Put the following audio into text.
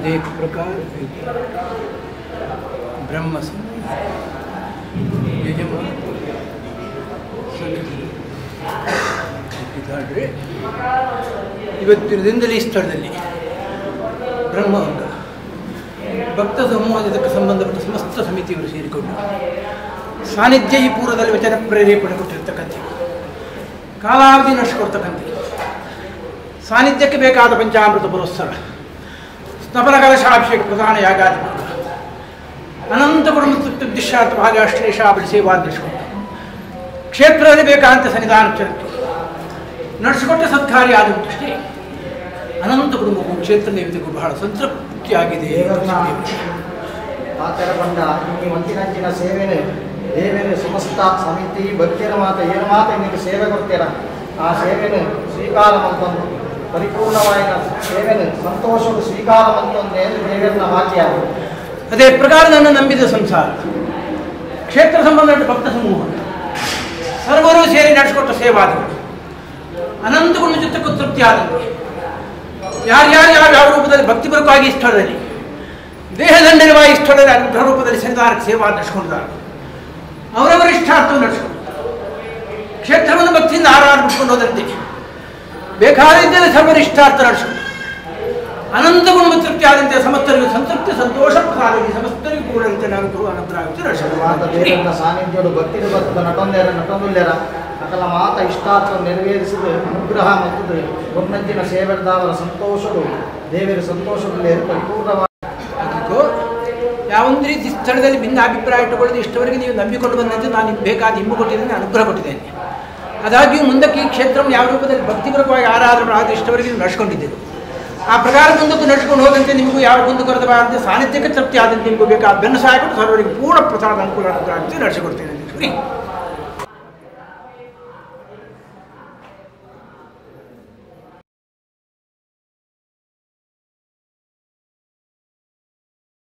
अनेक प्रकार ಬ್ರಹ್ಮ ಯಜಮಾನ ಸನ್ನಿಧಿ ಇದ್ದಾಡ್ರೆ ಇವತ್ತಿನ ದಿನದಲ್ಲಿ ಈ ಸ್ಥಳದಲ್ಲಿ ಬ್ರಹ್ಮ ಅಂಗ ಭಕ್ತ ಸಂವಾದಕ್ಕೆ ಸಂಬಂಧಪಟ್ಟ ಸಮಸ್ತ ಸಮಿತಿಯವರು ಸೇರಿಕೊಂಡು ಸಾನ್ನಿಧ್ಯ ಈ ಪೂರ್ವದಲ್ಲಿ ವಚನ ಪ್ರೇರೇಪಣೆ ಕೊಟ್ಟಿರ್ತಕ್ಕಂಥ ಕಾಲಾವಧಿ ನಡೆಸ್ಕೊಡ್ತಕ್ಕಂಥ ಸಾನ್ನಿಧ್ಯಕ್ಕೆ ಬೇಕಾದ ಪಂಚಾಮೃತ ಪುರಸ್ಸರ ಸ್ತಪನ ಕಲಶಾಭಿಷೇಕ ಪ್ರಧಾನ ಯಾಗಾದಿ ಅನಂತ ಕುಟುಂಬ ತೃಪ್ತಿಶಾರ್ಥವಾಗಿ ಅಶ್ಲೇಷಾಬಳಿ ಸೇವಾ ನಡೆಸಿಕೊಂಡು ಕ್ಷೇತ್ರದಲ್ಲಿ ಬೇಕಾದಂಥ ಸನ್ನಿಧಾನ ಚರಿತ್ರೆ ನಡೆಸಿಕೊಟ್ಟ ಸತ್ಕಾರ್ಯ ಆದ ದೃಷ್ಟಿ ಅನಂತ ಕುಟುಂಬಕ್ಕೂ ಕ್ಷೇತ್ರ ದೇವತೆಗೂ ಬಹಳ ಸಂತೃಪ್ತಿಯಾಗಿದೆ ಆ ಥರ ಬಂದ ಈ ಒಂದಿನಂಚಿನ ಸೇವೆನೇ ದೇವೇನು ಸಮಸ್ತ ಸಮಿತಿ ಭಕ್ತಿರ ಮಾತ ಏನು ಮಾತ ನಿಮಗೆ ಸೇವೆ ಕೊಡ್ತೀರ ಆ ಸೇವೆನು ಸ್ವೀಕಾರ ಮಂತೊಂದು ಪರಿಪೂರ್ಣವಾದ ಸೇವೆನು ಸಂತೋಷವು ಸ್ವೀಕಾರ ಮಂತೊಂದು ಏನು ದೇವರನ್ನ ವಾಕ್ಯ ಅದೇ ಪ್ರಕಾರ ನನ್ನ ನಂಬಿದ ಸಂಸಾರ ಕ್ಷೇತ್ರ ಸಂಬಂಧಪಟ್ಟ ಭಕ್ತ ಸಮೂಹ ಸರ್ವರು ಸೇರಿ ನಡೆಸಿಕೊಟ್ಟ ಸೇವಾದಿಗಳು ಅನಂತ ಗುಣ ಚಿತ್ತಕ್ಕೂ ತೃಪ್ತಿ ಆದಂತೆ ಯಾರ್ಯಾರು ಯಾವ ಯಾವ ರೂಪದಲ್ಲಿ ಭಕ್ತಿಪರವಾಗಿ ಈ ಸ್ಥಳದಲ್ಲಿ ದೇಹದಂಡನವಾಗಿ ಈ ಸ್ಥಳದಲ್ಲಿ ಅನುಗ್ರಹ ರೂಪದಲ್ಲಿ ಸನ್ನಿಧಾನಕ್ಕೆ ಸೇವಾ ನಡೆಸ್ಕೊಂಡಿದ್ದಾರೆ ಅವರವರ ಇಷ್ಟಾರ್ಥವನ್ನು ನಡೆಸ್ಕೊಂಡು ಕ್ಷೇತ್ರವನ್ನು ಭಕ್ತಿಯಿಂದ ಆರಾಧ ಬಿಟ್ಕೊಂಡು ಹೋದಂತೆ ಬೇಕಾದಿದ್ದರೆ ಸರ್ವರ ಇಷ್ಟಾರ್ಥ ನಡೆಸ್ಕೊಂಡು ಅನಂತ ಗುಣ ತೃಪ್ತಿ ಆದಂತೆ ಸಮಸ್ತರಿಗೂ ಸಂತೃಪ್ತಿ ಸಂತೋಷ ಪ್ರಸಾದವಾಗಿ ಸಮಸ್ತರಿಗೂ ಕೂಡಂತೆ ನಾನು ಗುರು ಅನುಗ್ರಹ ಮಾತ ನಡೆಸಿಕೊಂಡು ದೇವರನ್ನ ಸಾನ್ನಿಧ್ಯಗಳು ಭಕ್ತಿರು ಬರ್ತದ ನಟೊಂದೇರ ನಟೊಂದುಲ್ಯರ ಅಕಲ ಮಾತ ಇಷ್ಟಾರ್ಥ ನೆರವೇರಿಸಿದ ಅನುಗ್ರಹ ಮತ್ತು ಒನ್ನಂಚಿನ ಸೇವೆದಾವರ ಸಂತೋಷವು ದೇವರ ಸಂತೋಷದಲ್ಲಿ ಪರಿಪೂರ್ಣವಾಗಿ ಅದಕ್ಕೂ ಯಾವೊಂದು ರೀತಿ ಸ್ಥಳದಲ್ಲಿ ಭಿನ್ನ ಅಭಿಪ್ರಾಯ ಇಟ್ಟುಕೊಳ್ಳದೆ ಇಷ್ಟವರೆಗೆ ನೀವು ನಂಬಿಕೊಂಡು ಬಂದಂತೆ ನಾನು ನಿಮ್ಗೆ ಬೇಕಾದ ಇಂಬು ಕೊಟ್ಟಿದ್ದೇನೆ ಅನುಗ್ರಹ ಕೊಟ್ಟಿದ್ದೇನೆ ಆದಾಗ್ಯೂ ಮುಂದಕ್ಕೆ ಈ ಕ್ಷೇತ್ರವನ್ನು ಯಾವ ರೂಪದಲ್ಲಿ ಭಕ್ತಿಪರವಾಗಿ ಆರಾಧನೆ ಆದ ಇಷ್ಟವರೆಗೆ ನೀವು ನಡೆಸ್ಕೊಂಡಿದ್ದೀರಿ ಆ ಪ್ರಕಾರ ಮುಂದಕ್ಕೂ ನಡೆಸ್ಕೊಂಡು ಹೋದಂತೆ ನಿಮಗೂ ಯಾವ ಕುಂದು ಕೊರತೆ ಬಾರದಂತೆ ಸಾನ್ನಿಧ್ಯಕ್ಕೆ ತೃಪ್ತಿ ಆದಂತೆ ನಿಮಗೂ ಬೇಕಾದ ಬೆನ್ನು ಸಹಾಯ ಕೊಟ್ಟು ಸರ್ವರಿಗೆ ಪೂರ್ಣ ಪ್ರಸಾದ ಅನುಕೂಲ ಅನುಗ್ರಹ ಅಂತ ನಡೆಸಿಕೊಡ್ತೇನೆ ಅಂತ ಹೇಳಿ